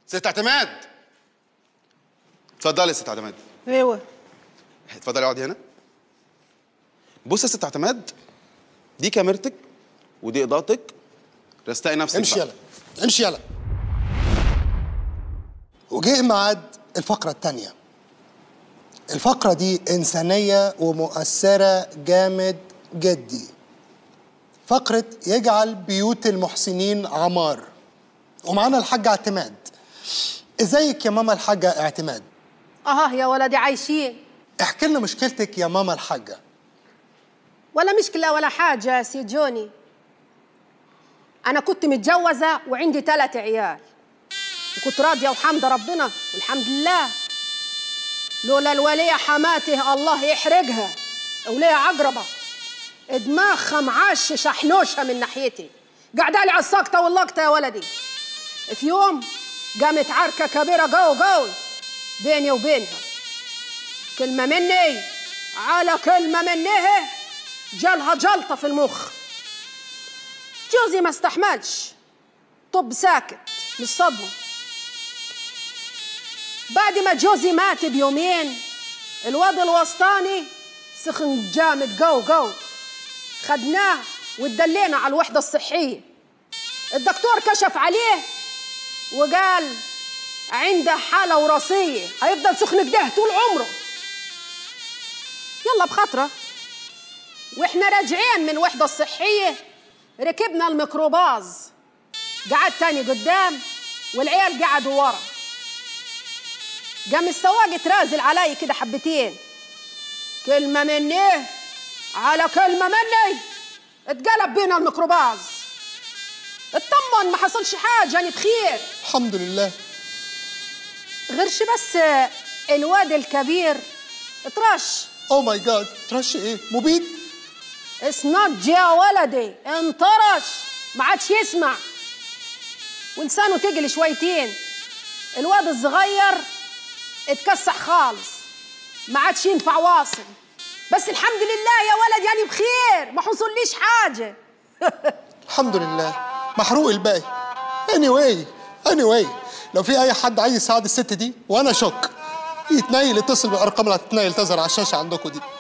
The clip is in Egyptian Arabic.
ست اعتماد اتفضلي يا ست اعتماد ايوه اتفضلي اقعدي هنا بص يا ست اعتماد دي كاميرتك ودي اضاءتك رستقي نفسك امشي بقى. يلا امشي يلا وجه ميعاد الفقرة التانية الفقرة دي إنسانية ومؤثرة جامد جدي فقرة يجعل بيوت المحسنين عمار ومعانا الحاجة اعتماد ازيك يا ماما الحاجة اعتماد اه يا ولدي عايشين احكي لنا مشكلتك يا ماما الحاجة ولا مشكلة ولا حاجة يا سي جوني أنا كنت متجوزة وعندي ثلاث عيال وكنت راضية وحمد ربنا والحمد لله لولا الولية حماته الله يحرقها وليه عقربة دماغها معاش شحنوشها من ناحيتي قاعدة لي على الساقطة واللقطة يا ولدي في يوم قامت عركة كبيرة قوي قوي بيني وبينها كلمة مني على كلمة منها جالها جلطة في المخ جوزي ما استحملش طب ساكت من الصدمة بعد ما جوزي مات بيومين الواد الوسطاني سخن جامد جو جو خدناه واتدلينا على الوحدة الصحية الدكتور كشف عليه وقال عنده حالة وراثية هيفضل سخن كده طول عمره يلا بخاطره واحنا راجعين من الوحدة الصحية ركبنا الميكروباص قعد تاني قدام والعيال قعدوا ورا قام السواق اترازل علي كده حبتين كلمة مني على كلمة مني اتقلب بينا الميكروباص اطمن ما حصلش حاجة أنا بخير الحمد لله غيرش بس الواد الكبير اترش او ماي جاد ترش ايه مبيد اسنج يا ولدي انطرش ما عادش يسمع ولسانه تجلي شويتين الواد الصغير اتكسح خالص ما عادش ينفع واصل بس الحمد لله يا ولد يعني بخير ما حصليش حاجه الحمد لله محروق الباقي اني واي اني واي لو في اي حد عايز يساعد الست دي وانا شك يتنيل يتصل بالارقام اللي هتتنيل تظهر على الشاشه عندكم دي